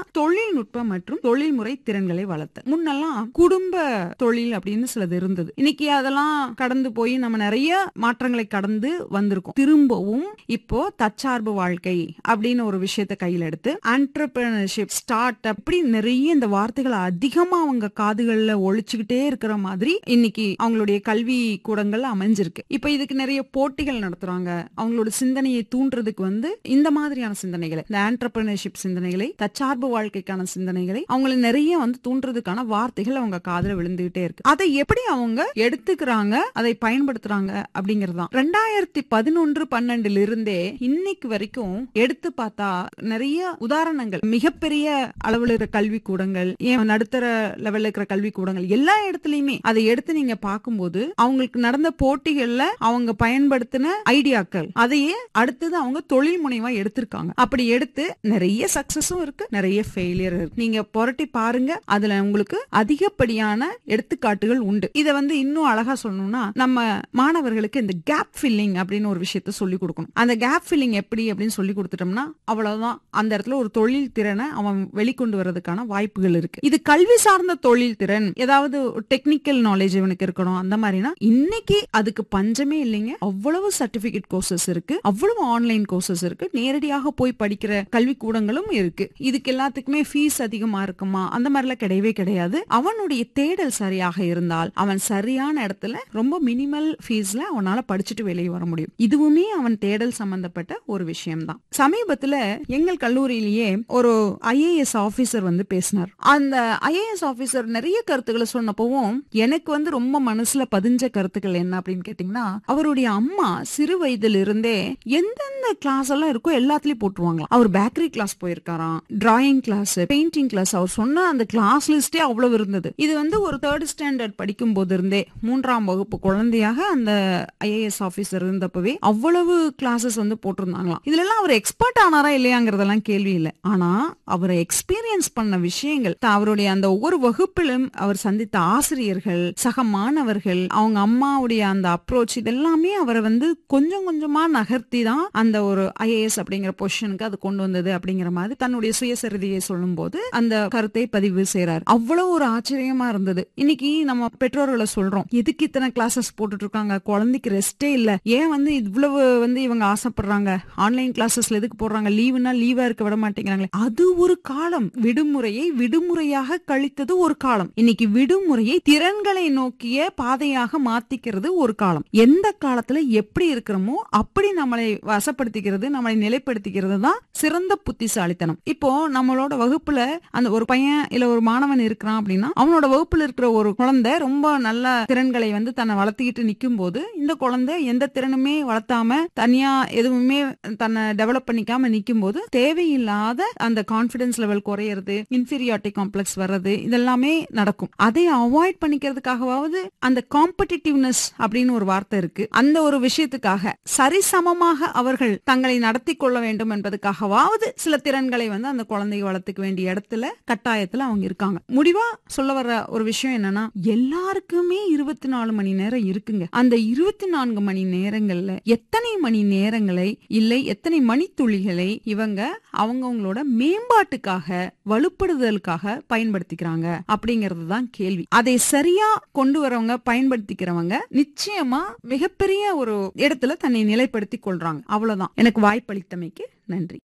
தொழில்நுட்ப மற்றும் தொழில்முறை திறன்களை வளர்த்த முன்னெல்லாம் குடும்ப தொழில் அப்படின்னு சிலது இருந்தது இன்னைக்கு அதெல்லாம் கடந்து போய் நம்ம நிறைய மாற்றங்களை கடந்து வந்திருக்கோம் திரும்பவும் இப்போ தற்சார்பு வாழ்க்கை அப்படின்னு ஒரு விஷயத்தை கையில எடுத்து ஆண்டர்பிரினர்ஷிப் ஸ்டார்ட் அப்படி நிறைய இந்த வார்த்தைகளை அதிகமா அவங்க காதுகள்ல ஒழிச்சுக்கிட்டே இருக்கிற மாதிரி இன்னைக்கு அவங்களுடைய கல்வி கூடங்கள் அமைஞ்சிருக்கு இப்ப இதுக்கு நிறைய போட்டிகள் நடத்துறாங்க அவங்களோட சிந்தனையை தூண்டுறதுக்கு வந்து இந்த மாதிரியான சிந்தனைகளை இந்த ஆண்டர்பிரினர்ஷிப் சிந்தனைகளை தற்சார்பு வாழ்க்கைக்கான சிந்தனைகளை அவங்களை நிறைய வந்து தூண்டுறதுக்கான வார்த்தைகள் அவங்க காதுல விழுந்துகிட்டே இருக்கு அதை எப்படி அவங்க எடுத்துக்கிறாங்க அதை பயன்படுத்துறாங்க அப்படிங்கறதுதான் ரெண்டாயிரத்தி பதினொன்று பன்னெண்டுல இருந்தே இன்னைக்கு வரைக்கும் எடுத்து பார்த்தா நிறைய உதாரணங்கள் மிகப்பெரிய அளவில் இருக்கிற கல்வி கூடங்கள் ஏன் நடுத்தர லெவல்ல இருக்கிற கல்வி கூடங்கள் எல்லா இடத்துலயுமே அதை எடுத்து நீங்க பார்க்கும்போது அவங்களுக்கு நடந்த போட்டிகள்ல அவங்க பயன்படுத்தின ஐடியாக்கள் அதையே அடுத்தது அவங்க தொழில் முனைவா எடுத்திருக்காங்க அப்படி எடுத்து நிறைய சக்சஸும் இருக்கு நிறைய ஃபெயிலியர் இருக்கு நீங்க புரட்டி பாருங்க அதுல உங்களுக்கு அதிகப்படியான எடுத்துக்காட்டுகள் உண்டு இத வந்து இன்னும் அழகா சொல்லணும்னா நம்ம மாணவர்களுக்கு இந்த கேப் ஃபில்லிங் அப்படின்னு ஒரு விஷயத்த சொல்லி கொடுக்கணும் அந்த கேப் ஃபில்லிங் எப்படி அப்படின்னு சொல்லி கொடுத்துட்டோம்னா அவ்வளவுதான் அந்த இடத்துல ஒரு தொழில் திறனை அவன் வெளிக்கொண்டு வர்றதுக்கான வாய்ப்புகள் இருக்கு இது கல்வி சார்ந்த தொழில் திறன் ஏதாவது டெக்னிக்கல் நாலேஜ் இவனுக்கு இருக்கணும் அந்த மாதிரினா இன்னைக்கு அதுக்கு பஞ்சமே இல்லைங்க அவ்வளவு சர்டிபிகேட் கோர்சஸ் இருக்கு அவ்வளவு ஆன்லைன் கோர்சஸ் இருக்கு நேரடியாக போய் படிக்கிற கல்வி கூடங்களும் இருக்கு இதுக்கு எல்லாத்துக்குமே ஃபீஸ் அதிகமா இருக்குமா அந்த மாதிரிலாம் கிடையவே கிடையாது அவனுடைய தேடல் சரியாக இருந்தால் அவன் சரியான இடத்துல ரொம்ப மினிமல் ஃபீஸ்ல அவனால படிச்சுட்டு வெளியே வர முடியும் இதுவுமே அவன் தேடல் சம்பந்தப்பட்ட ஒரு விஷயம்தான் சமீபத்துல எங்கள் கல்லூரியிலேயே ஒரு ஐஏஎஸ் ஆபீசர் வந்து பேசினார் அந்த ஐஏஎஸ் ஆபீசர் நிறைய கருத்துக்களை சொன்னப்பவும் எனக்கு வந்து ரொம்ப மனசுல பதிஞ்ச கருத்துக்கள் என்ன அப்படின்னு கேட்டீங்கன்னா அவருடைய அம்மா சிறு வயதுல இருந்தே எந்தெந்த கிளாஸ் எல்லாம் இருக்கோ எல்லாத்துலயும் போட்டுருவாங்க அவர் பேக்கரி கிளாஸ் போயிருக்காராம் டிராயிங் கிளாஸ் பெயிண்டிங் கிளாஸ் அவர் சொன்ன அந்த கிளாஸ் லிஸ்டே அவ்வளவு இருந்தது இது வந்து ஒரு தேர்ட் ஸ்டாண்டர்ட் படிக்கும் போது இருந்தே மூன்றாம் வகுப்பு குழந்தையாக அந்த ஐஏஎஸ் ஆபீசர் இருந்தப்பவே அவ்வளவு கிளாஸஸ் வந்து போட்டிருந்தாங்களாம் இதுல எல்லாம் அவர் எக்ஸ்பர்ட் ஆனாரா இல்லையாங்கிறதெல்லாம் கேள்வி இல்லை ஆனா அவரை எக்ஸ்பீரியன்ஸ் பண்ண விஷயங்கள் த- அவருடைய அந்த ஒவ்வொரு வகுப்பிலும் அவர் சந்தித்த ஆசிரியர்கள் சக மாணவர்கள் அவங்க அம்மாவுடைய அந்த அப்ரோச் இதெல்லாமே அவரை வந்து கொஞ்சம் கொஞ்சமா நகர்த்தி தான் அந்த ஒரு ஐஏஎஸ் அப்படிங்கிற பொசிஷனுக்கு அது கொண்டு வந்தது அப்படிங்கிற மாதிரி தன்னுடைய சுயசரிதையை சொல்லும் போது அந்த கருத்தை பதிவு செய்றாரு அவ்வளவு ஒரு ஆச்சரியமா இருந்தது இன்னைக்கு நம்ம பெற்றோர்களை சொல்றோம் எதுக்கு இத்தனை கிளாஸஸ் போட்டுட்டு இருக்காங்க குழந்தைக்கு ரெஸ்டே இல்ல ஏன் வந்து இவ்வளவு வந்து இவங்க ஆசைப்படுறாங்க ஆன்லைன் கிளாஸஸ்ல எதுக்கு போடுறாங்க லீவுனா லீவா இருக்க விட மாட்டேங்கிறாங்களே அது ஒரு காலம் விடுமுறையை விடுமுறையாக கழித்தது ஒரு காலம் இன்னைக்கு விடுமுறையை திறன்களை நோக்கிய பாதையாக மாத்திக்கிறது ஒரு காலம் எந்த காலத்துல எப்படி இருக்கிறோமோ அப்படி நம்மளை வசப்படுத்திக்கிறது நம்மளை நிலைப்படுத்திக்கிறது தான் சிறந்த புத்திசாலித்தனம் இப்போ நம்மளோட வகுப்புல அந்த ஒரு பையன் இல்ல ஒரு மாணவன் இருக்கிறான் அப்படின்னா அவனோட வகுப்புல இருக்கிற ஒரு குழந்தை ரொம்ப நல்ல திறன்களை வந்து தன்னை வளர்த்திக்கிட்டு நிக்கும் போது இந்த குழந்தை எந்த திறனுமே வளர்த்தாம தனியா எதுவுமே தன்னை டெவலப் பண்ணிக்காம நிக்கும் போது தேவையில்லாத அந்த கான்பிடன்ஸ் லெவல் குறையிறது இன்ஃபீரியாரிட்டி காம்ப்ளெக்ஸ் வர்றது இதெல்லாமே நடக்கும் அதை அவாய்ட் பண்ணிக்கிறதுக்காகவாவது அந்த காம்படிட்டிவ்னஸ் அப்படின்னு ஒரு வார்த்தை இருக்கு அந்த ஒரு விஷயத்துக்காக சரிசமமாக அவர்கள் தங்களை நடத்தி கொள்ள வேண்டும் என்பதுக்காகவாவது சில திறன்களை வந்து அந்த குழந்தையை வளர்த்துக்க வேண்டிய இடத்துல கட்டாயத்துல அவங்க இருக்காங்க முடிவா சொல்ல வர்ற ஒரு விஷயம் என்னன்னா எல்லாருக்குமே இருபத்தி நாலு மணி நேரம் இருக்குங்க அந்த இருபத்தி நான்கு மணி நேரங்கள்ல எத்தனை மணி நேரங்களை இல்லை எத்தனை மணித்துளிகளை இவங்க அவங்கவங்களோட மேம்பாட்டுக்காக வலுப்படுதலுக்காக பயன்படுத்திக்கிறாங்க அப்படிங்கிறது தான் கேள்வி அதை சரியா கொண்டு வரவங்க பயன்படுத்திக்கிறவங்க நிச்சயமா மிகப்பெரிய ஒரு இடத்துல தன்னை நிலைப்படுத்தி கொள்றாங்க அவ்வளவுதான் எனக்கு வாய்ப்பளித்தமைக்கு நன்றி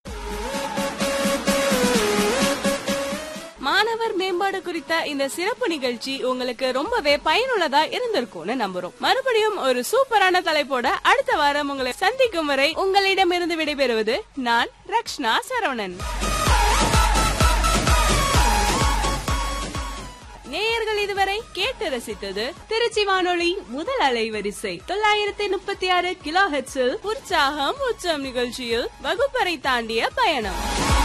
மாணவர் மேம்பாடு குறித்த இந்த சிறப்பு நிகழ்ச்சி உங்களுக்கு ரொம்பவே பயனுள்ளதா இருந்திருக்கும்னு நம்புறோம் மறுபடியும் ஒரு சூப்பரான தலைப்போட அடுத்த வாரம் உங்களை சந்திக்கும் வரை உங்களிடமிருந்து விடைபெறுவது நான் ரக்ஷ்னா சரவணன் நேயர்கள் இதுவரை கேட்டு ரசித்தது திருச்சி வானொலி முதல் அலைவரிசை தொள்ளாயிரத்தி முப்பத்தி ஆறு கிலோ ஹெட்ஸில் உற்சாகம் உச்சம் நிகழ்ச்சியில் வகுப்பறை தாண்டிய பயணம்